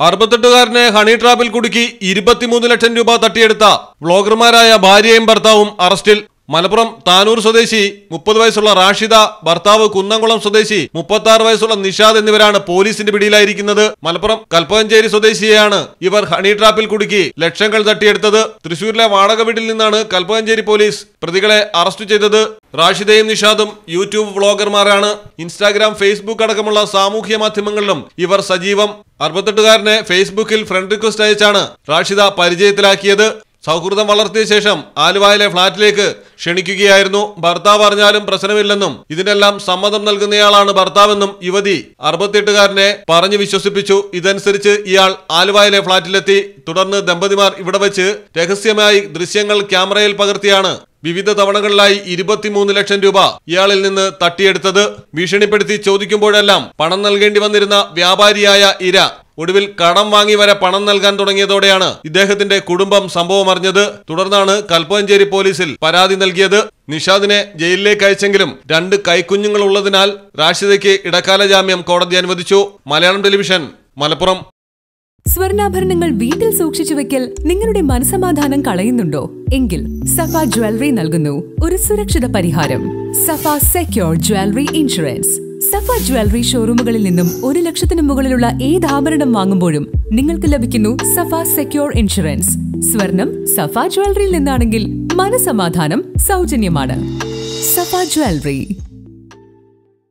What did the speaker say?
അറുപത്തെട്ടുകാരനെ honey ട്രാപ്പിൽ കുടുക്കി ഇരുപത്തിമൂന്ന് ലക്ഷം രൂപ തട്ടിയെടുത്ത വ്ളോഗർമാരായ ഭാര്യയും ഭർത്താവും അറസ്റ്റിൽ മലപ്പുറം താനൂർ സ്വദേശി മുപ്പത് വയസ്സുള്ള റാഷിദ ഭർത്താവ് കുന്നംകുളം സ്വദേശി മുപ്പത്തി ആറ് വയസ്സുള്ള നിഷാദ് എന്നിവരാണ് പോലീസിന്റെ പിടിയിലായിരിക്കുന്നത് മലപ്പുറം കൽപ്പകഞ്ചേരി സ്വദേശിയെയാണ് ഇവർ ഹണി ട്രാപ്പിൽ കുടുക്കി ലക്ഷങ്ങൾ തട്ടിയെടുത്തത് തൃശൂരിലെ വാടക വീട്ടിൽ നിന്നാണ് കൽപ്പകഞ്ചേരി പോലീസ് പ്രതികളെ അറസ്റ്റ് ചെയ്തത് റാഷിദയും നിഷാദും യൂട്യൂബ് വ്ളോഗർമാരാണ് ഇൻസ്റ്റാഗ്രാം ഫേസ്ബുക്ക് അടക്കമുള്ള സാമൂഹ്യ മാധ്യമങ്ങളിലും ഇവർ സജീവം അറുപത്തെട്ടുകാരനെ ഫേസ്ബുക്കിൽ ഫ്രണ്ട് റിക്വസ്റ്റ് അയച്ചാണ് റാഷിദ പരിചയത്തിലാക്കിയത് സൗഹൃദം വളർത്തിയ ശേഷം ആലുവായിലെ ഫ്ളാറ്റിലേക്ക് ക്ഷണിക്കുകയായിരുന്നു ഭർത്താവ് അറിഞ്ഞാലും പ്രശ്നമില്ലെന്നും ഇതിനെല്ലാം സമ്മതം നൽകുന്നയാളാണ് ഭർത്താവെന്നും യുവതി അറുപത്തിയെട്ടുകാരനെ പറഞ്ഞു വിശ്വസിപ്പിച്ചു ഇതനുസരിച്ച് ഇയാൾ ആലുവായിലെ ഫ്ളാറ്റിലെത്തി തുടർന്ന് ദമ്പതിമാർ ഇവിടെ വെച്ച് രഹസ്യമായി ദൃശ്യങ്ങൾ ക്യാമറയിൽ പകർത്തിയാണ് വിവിധ തവണകളിലായി ഇരുപത്തിമൂന്ന് ലക്ഷം രൂപ ഇയാളിൽ നിന്ന് തട്ടിയെടുത്തത് ഭീഷണിപ്പെടുത്തി ചോദിക്കുമ്പോഴെല്ലാം പണം നൽകേണ്ടി വന്നിരുന്ന വ്യാപാരിയായ ഇര ഒടുവിൽ കടം വാങ്ങി വരെ പണം നൽകാൻ തുടങ്ങിയതോടെയാണ് ഇദ്ദേഹത്തിന്റെ കുടുംബം സംഭവം അറിഞ്ഞത് തുടർന്നാണ് കൽപ്പകഞ്ചേരി പോലീസിൽ പരാതി നൽകിയത് നിഷാദിനെ ജയിലിലേക്ക് അയച്ചെങ്കിലും രണ്ട് കൈക്കുഞ്ഞുങ്ങൾ ഉള്ളതിനാൽ റാഷിദയ്ക്ക് ഇടക്കാല ജാമ്യം കോടതി അനുവദിച്ചു മലയാളം ടെലിവിഷൻ മലപ്പുറം സ്വർണ്ണാഭരണങ്ങൾ വീട്ടിൽ സൂക്ഷിച്ചു വെക്കൽ നിങ്ങളുടെ മനസമാധാനം കളയുന്നുണ്ടോ എങ്കിൽ സഫ ജ്വല്ലറി നൽകുന്നു ഒരു സുരക്ഷിത പരിഹാരം Safa secure jewellery insurance Safa jewellery ഷോറൂമുകളിൽ നിന്നും ഒരു ലക്ഷത്തിന് മുകളിലുള്ള ഏത് ആഭരണം വാങ്ങുമ്പോഴും നിങ്ങൾക്ക് ലഭിക്കുന്നു സഫ സെക്യൂർ ഇൻഷുറൻസ് സ്വർണം സഫ ജ്വല്ലറിയിൽ നിന്നാണെങ്കിൽ മനസമാധാനം സൗജന്യമാണ് സഫ ജ്വല്ലറി